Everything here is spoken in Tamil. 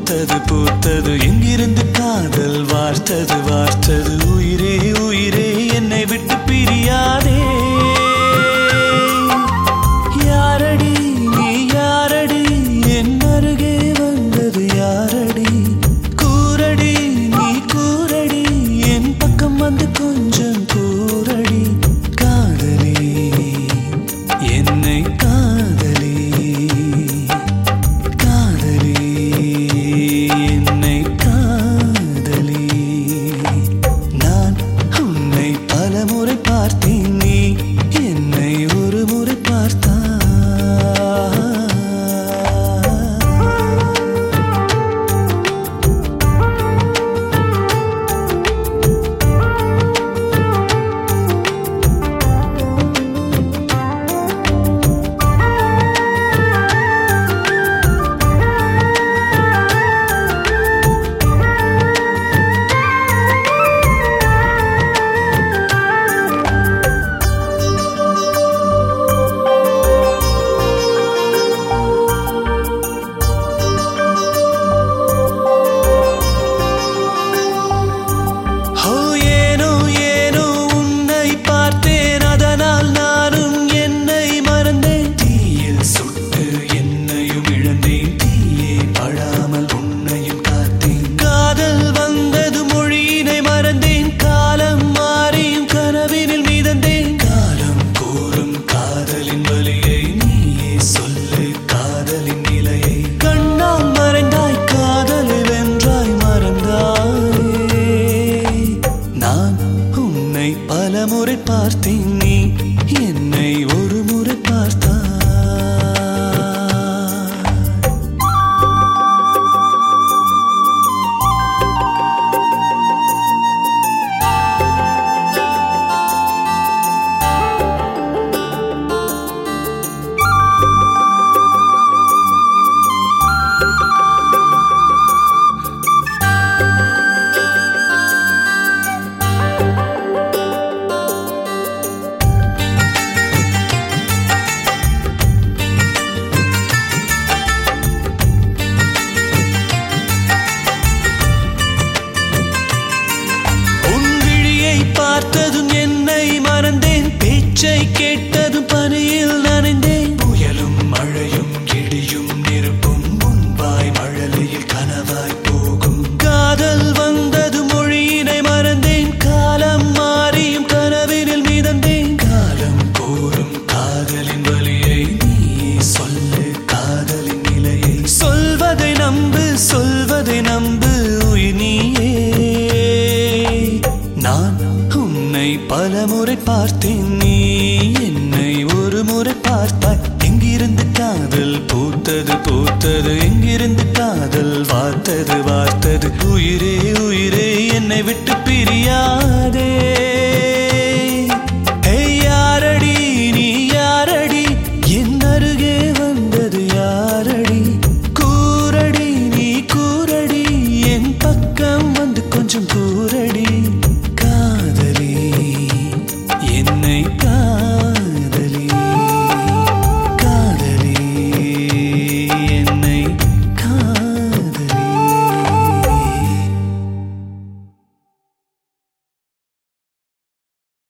பூத்தது பூத்தது எங்கிருந்து காதல் வார்த்தது வார்த்தது உயிரே உயிரே என்னை விட்டு பிரியாதே யாரடி நீ யாரடி என் அருகே வந்தது யாரடி கூரடி நீ கூரடி என் பக்கம் வந்து கொஞ்சம் கூரடி காதலி என்னை காதலி காதலி என்னை காதலி நான் உன்னை பலமுறை பார்த்தேன் நீ என்னை ஒரு முறை பார்த்தா ஹோ ஏனோ ஏனோ உன்னை பார்த்தேன் அதனால் நானும் என்னை மறந்தேன் தீயில் சுட்டு என்னையும் இழந்தேன் தீயே படாமல் உன்னையும் காத்தேன் காதல் வந்தது மொழியினை மறந்தேன் காலம் மாறியும் கனவினில் மிதந்தேன் காலம் கூறும் காதலின் வலியை நீயே சொல்லு காதலின் நிலையை கண்ணால் மறைந்தாய் காதலை வென்றாய் மறந்தாயே நான் உன்னை பலமுறை பார்த்தேன் நீ என்னை ஒரு முறை பார்த்தாய் உன் விழியை பார்த்ததும் என்னை மறந்தேன் பேச்சை கேட்டதும் பனியில் நனைந்தேன் புயலும் மழையும் இடியும் நெருப்பும் முன்பாய் மழலையில் கனவாய் போகும் காதல் வந்தது மொழியினை மறந்தேன் காலம் மாறியும் கனவினில் மிதந்தேன் காலம் கூறும் காதலின் வலியை நீ சொல்லு காதலின் நிலையை சொல்வதை நம்பு சொல்வதை நம்பு உயிர் நீயே நான் உன்னை பலமுறை பார்த்தேன் நீ